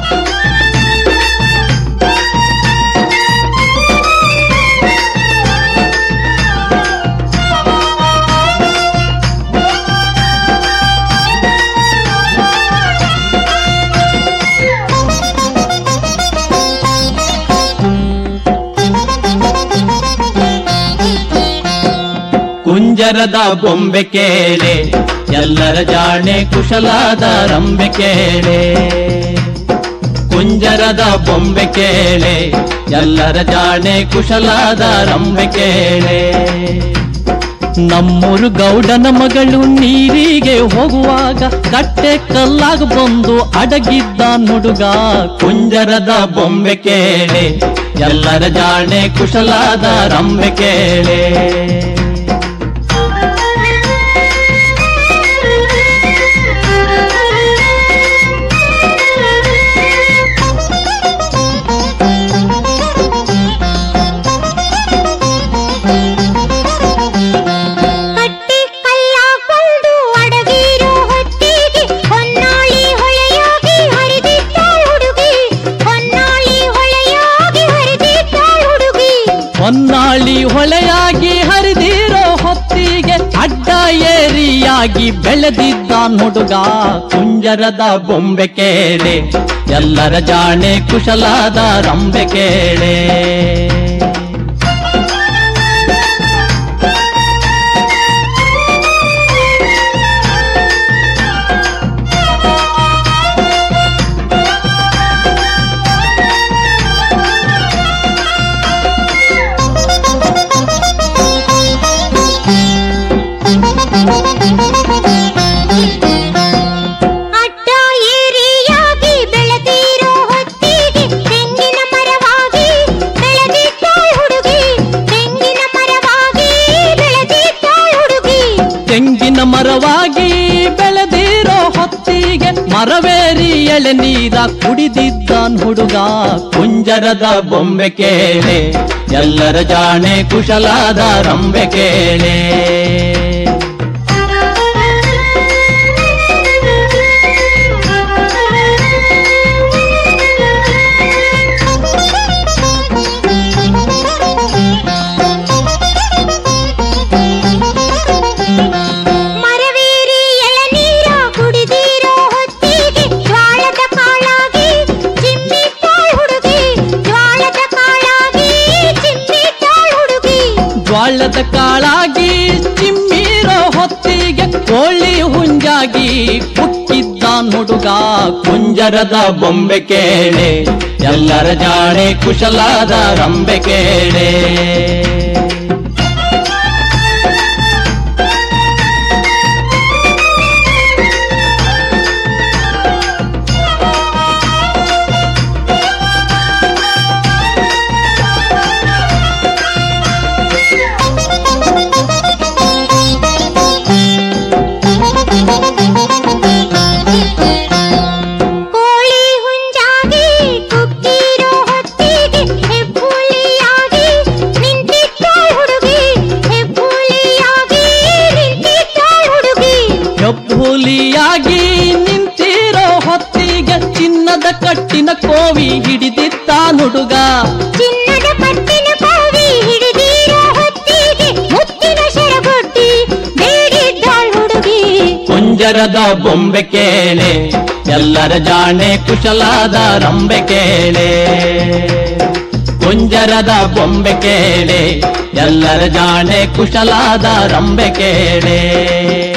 ಕುಂಜರದ ಬೊಂಬೆ ಕೇಳೆ ಎಲ್ಲರ ಜಾಣೆ ಕುಶಲಾದ ರಂಬೆ ಕೇಳೆ ಕುಂಜರದ ಬೊಂಬೆ ಕೇಳೆ ಎಲ್ಲರ ಜಾಣೆ ಕುಶಲಾದ ರಂಬೆ ಕೇಳೆ ನಮ್ಮೂರು ಗೌಡನ ಮಗಳು ನೀರಿಗೆ ಹೋಗುವಾಗ ಕಟ್ಟೆ ಕಲ್ಲಾಗ ಬಂದು ಅಡಗಿದ್ದ ನುಡುಗ ಕುಂಜರದ ಬೊಂಬೆ ಕೇಳೆ ಎಲ್ಲರ ಜಾಣೆ ಕುಶಲಾದ ರಂಬೆ ಕೇಳೆ ಕಟ್ಟಿ ಕಲ್ಲಾಕೊಂಡು ಅಡಗಿರೋ ಹೊತ್ತಿಗೆ ಹೊನ್ನಾಳಿ ಹೊಳೆಯಾಗಿ ಹರಿದಿದ್ದಾಳ್ ಹುಡುಗಿ ಹೊನ್ನಾಳಿ ಹೊಳೆಯಾಗಿ ಹರಿದಿದ್ದಾಳ್ ಹುಡುಗಿ ಹೊನ್ನಾಳಿ ಹೊಳೆಯಾಗಿ ಹರಿದಿರೋ ಹೊತ್ತಿಗೆ ಅಡ್ಡ ಏರಿಯಾಗಿ ಬೆಳೆದಿದ್ದ ಹುಡುಗ ಕುಂಜರದ ಬೊಂಬೆ ಕೇಳೆ ಎಲ್ಲರ ಜಾಣೆ ಕುಶಲಾದ ರಂಬೆ ಕೇಳೆ ಅಡ್ಡ ಏರಿಯಾಗಿ ಬೆಳೆದಿರೋ ಹೊತ್ತಿಗೆ ತೆಂಗಿನ ಮರವಾಗಿ ಬೆಳೆದಿದ್ದಾಳ್ ಹುಡುಗಿ ತೆಂಗಿನ ಮರವಾಗಿ ಬೆಳೆದಿದ್ದಾಳ್ ಹುಡುಗಿ ತೆಂಗಿನ ಮರವಾಗಿ ಬೆಳೆದಿರೋ ಹೊತ್ತಿಗೆ ಮರವೇರಿ ಎಳೆನೀರ ಕುಡಿದಿದ್ದ ಹುಡುಗ ಕುಂಜರದ ಬೊಂಬೆ ಕೇಳೆ ಎಲ್ಲರ ಜಾಣೆ ಕುಶಲಾದ ರಂಬೆ ಕೇಳೆ ಮರವೇರಿ ಎಳನೀರ ಕುಡಿದಿರೋ ಹೊತ್ತಿಗೆ ಜ್ವಾಳದ ಕಾಳಾಗಿ ಚಿಮ್ಮಿದ್ದಾಳ್ ಹುಡುಗಿ ಜ್ವಾಳದ ಕಾಳಾಗಿ ಚಿಮ್ಮಿದ್ದಾಳ್ ಹುಡುಗಿ ಜ್ವಾಳದ ಕಾಳಾಗಿ ಚಿಮ್ಮಿರೋ ಹೊತ್ತಿಗೆ ಕೋಳಿ ಹುಂಜಾಗಿ ಹುಟ್ಟಿದ್ದ ಹುಡುಗ ಕುಂಜರದ ಬೊಂಬೆ ಕೇಳೆ ಎಲ್ಲರ ಜಾಣೆ ಕುಶಲಾದ ರಂಬೆ ಕೇಳೆ ಕೋಳಿ ಹುಂಜಾಗಿ ಕುಕ್ಕಿರೋ ಹೊತ್ತಿಗೆ ಹೆಬ್ಬುಳಿಯಾಗಿ ನಿಂತಿದ್ದಾಳ್ ಹುಡುಗಿ ಹೆಬ್ಬುಳಿಯಾಗಿ ನಿಂತಿದ್ದಾಳ್ ಹುಡುಗಿ ಹೆಬ್ಬುಲಿಯಾಗಿ ನಿಂತಿರೋ ಹೊತ್ತಿಗೆ ಚಿನ್ನದ ಕಟ್ಟಿನ ಕೋವಿ ಹಿಡಿದಿದ್ದ ಹುಡುಗ ಚಿನ್ನದ ಪಟ್ಟಿನ ಕಾವಿ ಹಿಡಿದಿರೋ ಹೊತ್ತಿಗೆ ಮುತ್ತಿನ ಶರಗೊಡ್ಡಿ ಬೇಡಿದ್ದಾಳ್ ಹುಡುಗಿ ಕುಂಜರದ ಬೊಂಬೆ ಕೇಳೆ ಎಲ್ಲರ ಜಾಣೆ ಕುಶಲಾದ ರಂಬೆ ಕೇಳೆ ಕುಂಜರದ ಬೊಂಬೆ ಕೇಳೆ ಎಲ್ಲರ ಜಾಣೆ ಕುಶಲಾದ ರಂಬೆ ಕೇಳೆ